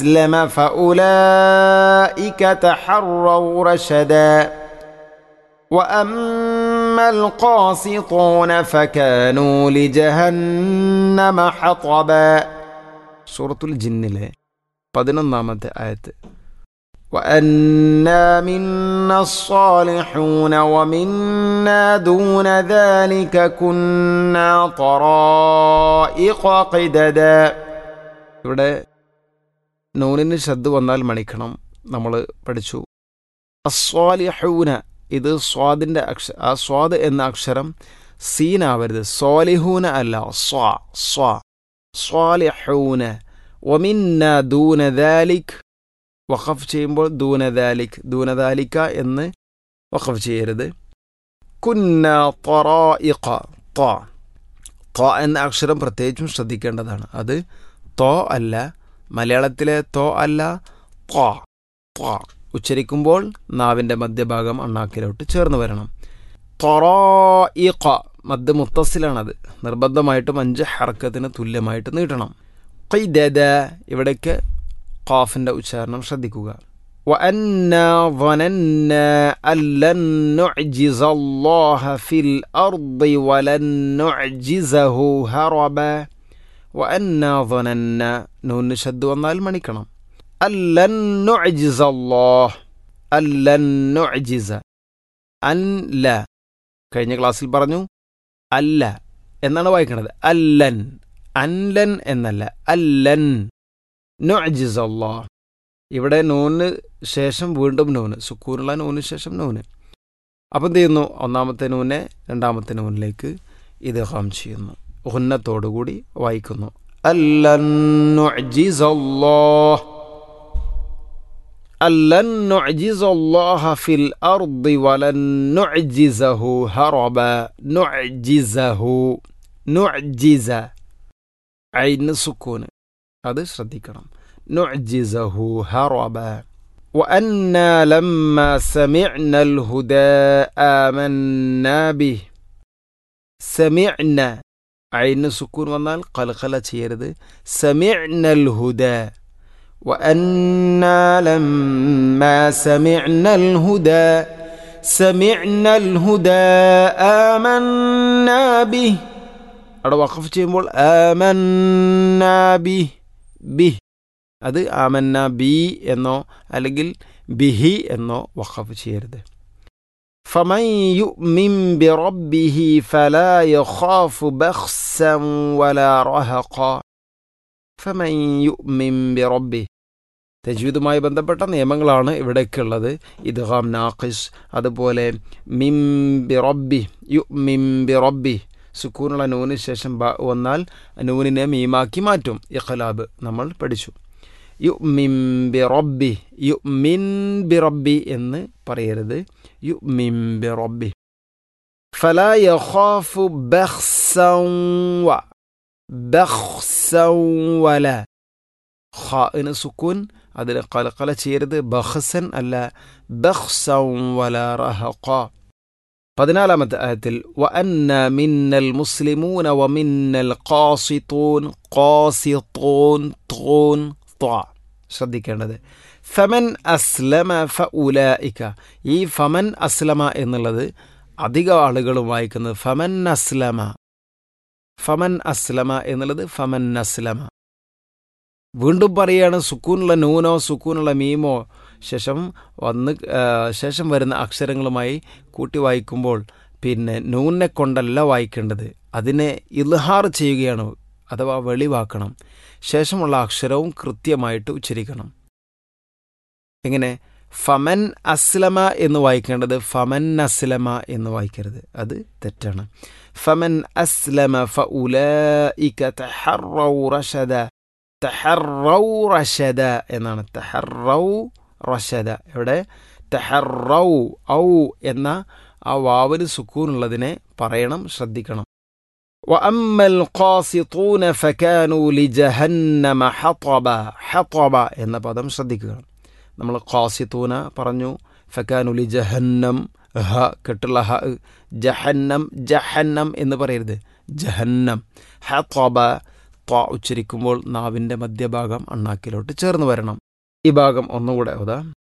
أسلم فأولئك تحروا رشدا وأما القاسطون فكانوا لجهنم حطبا സൂറത്തുൽ ജിന്നിലെ പതിനൊന്നാമത്തെ ആയത്ത് وأنا منا الصالحون ومنا دون ذلك كنا طرائق قددا ഇവിടെ നൂനിന് ശ്രദ്ധ വന്നാൽ മണിക്കണം നമ്മൾ പഠിച്ചു അസ്വാലിഹൂന ഇത് സ്വാദിൻ്റെ അക്ഷ ആ സ്വാദ് എന്ന അക്ഷരം സീനാവരുത് സ്വാലിഹൂന അല്ല സ്വാ സ്വാ സ്വാലിഹൂന ഒമിന്ന ദൂന ദാലിക് വഖഫ് ചെയ്യുമ്പോൾ ദൂന ദാലിക് ദൂന ദാലിക്ക എന്ന് വഖഫ് ചെയ്യരുത് കുന്ന തൊറോയിഖ ത ത എന്ന അക്ഷരം പ്രത്യേകിച്ചും ശ്രദ്ധിക്കേണ്ടതാണ് അത് തോ അല്ല മലയാളത്തിലെ തോ അല്ല ത്വ ത്വ ഉച്ചരിക്കുമ്പോൾ നാവിൻ്റെ മധ്യഭാഗം അണ്ണാക്കിലോട്ട് ചേർന്ന് വരണം തൊറോയിഖ മദ് മുത്തസിലാണത് നിർബന്ധമായിട്ടും അഞ്ച് ഹർക്കത്തിന് തുല്യമായിട്ട് നീട്ടണം ഖൈദദ ഇവിടേക്ക് ഖാഫിൻ്റെ ഉച്ചാരണം ശ്രദ്ധിക്കുക وأنا ظننا أن لن نعجز الله في الأرض ولن نعجزه هربا وأنا ظننا نون شد വന്നാൽ മണിക്കണം ألن نعجز الله ألن نعجز أن لا കഴിഞ്ഞ ക്ലാസ്സിൽ പറഞ്ഞു അല്ല എന്നാണ് വായിക്കണത് അല്ലൻ അൻലൻ എന്നല്ല അല്ലൻ നുഅജിസ് അള്ളാഹ് ഇവിടെ നൂന് ശേഷം വീണ്ടും നൂന് സുക്കൂനുള്ള നൂന് ശേഷം നൂന് അപ്പം എന്ത് ചെയ്യുന്നു ഒന്നാമത്തെ നൂനെ രണ്ടാമത്തെ നൂനിലേക്ക് ഇത് ഹം ചെയ്യുന്നു ഉന്നത്തോടുകൂടി വായിക്കുന്നു അല്ലൻ നുഅജിസ് അല്ലാഹ് ألن نعجز الله في الأرض ولن نعجزه هربا نعجزه نعجز عين سكون هذا ശ്രദ്ധിക്കണം نعجزه هربا وأنا لما سمعنا الهدى آمنا به سمعنا عين سكون വന്നാൽ قلقلة ചെയ്യരുത് سمعنا الهدى وأنا لما سمعنا الهدى سمعنا الهدى آمنا به അവിടെ വഖഫ് ചെയ്യുമ്പോൾ ആമന്ന ബി ബി അത് ആമന്ന ബി എന്നോ അല്ലെങ്കിൽ ബിഹി എന്നോ വഖഫ് ചെയ്യരുത് فمن يؤمن بربه فلا يخاف بخسا ولا رهقا فمن يؤمن بربه തജ്വീദുമായി ബന്ധപ്പെട്ട നിയമങ്ങളാണ് ഇവിടേക്കുള്ളത് ഇദ്ഹാം നാഖിസ് അതുപോലെ മിം ബി റബ്ബി യു മിം ബി റബ്ബി സുക്കൂനുള്ള നൂന് ശേഷം ബ വന്നാൽ നൂനിനെ മീമാക്കി മാറ്റും ഇഖലാബ് നമ്മൾ പഠിച്ചു യു മിം ബി റബ്ബി യു മിൻ ബി റബ്ബി എന്ന് പറയരുത് യു മിം ബി റബ്ബി ഫല യഖാഫു ബഖ്സൻ വ ബഖ്സൻ വല ഖാഇന് സുക്കൂൻ അതിൽ കലക്കല ചെയ്യരുത് ബഹ്സൻ അല്ല ബഖ്സൻ വല റഹഖ പതിനാലാമത്തെ ആയത്തിൽ വ അന്ന മിന്നൽ മുസ്ലിമൂന വ മിന്നൽ ഖാസിത്തൂൻ ഖാസിത്തൂൻ തൂൻ ത്വ ശ്രദ്ധിക്കേണ്ടത് ഫമൻ അസ്ലമ ഫ ഉലായിക്ക ഈ ഫമൻ അസ്ലമ എന്നുള്ളത് അധിക ആളുകളും വായിക്കുന്നത് ഫമൻ അസ്ലമ ഫമൻ അസ്ലമ എന്നുള്ളത് ഫമൻ അസ്ലമ വീണ്ടും പറയുകയാണ് സുക്കൂനുള്ള നൂനോ സുക്കൂനുള്ള മീമോ ശേഷം വന്ന് ശേഷം വരുന്ന അക്ഷരങ്ങളുമായി കൂട്ടി വായിക്കുമ്പോൾ പിന്നെ നൂനെ കൊണ്ടല്ല വായിക്കേണ്ടത് അതിനെ ഇൽഹാർ ചെയ്യുകയാണ് അഥവാ വെളിവാക്കണം ശേഷമുള്ള അക്ഷരവും കൃത്യമായിട്ട് ഉച്ചരിക്കണം എങ്ങനെ ഫമൻ അസ്ലമ എന്ന് വായിക്കേണ്ടത് ഫമൻ അസ്ലമ എന്ന് വായിക്കരുത് അത് തെറ്റാണ് ഫമൻ അസ്ലമ ഫ ഉലഇക തഹറൗ റഷദ തഹറൗ റഷദ എന്നാണ് തഹറൗ റഷദ ഇവിടെ തഹറൗ ഔ എന്ന ആ വാവിന് സുക്കൂനുള്ളതിനെ പറയണം ശ്രദ്ധിക്കണം وأما القاسطون فكانوا لجهنم حطبا حطبا എന്ന പദം ശ്രദ്ധിക്കുക നമ്മൾ ഖാസിത്തൂന പറഞ്ഞു ഫക്കാനു ലി ജഹന്നം ഹ കെട്ടുള്ള ഹ ജഹന്നം ജഹന്നം എന്ന് പറയരുത് ജഹന്നം ഹത്തബ ത്വ ഉച്ചരിക്കുമ്പോൾ നാവിൻ്റെ മധ്യഭാഗം അണ്ണാക്കിലോട്ട് ചേർന്ന് വരണം ഈ ഭാഗം ഒന്നുകൂടെ ഓതാ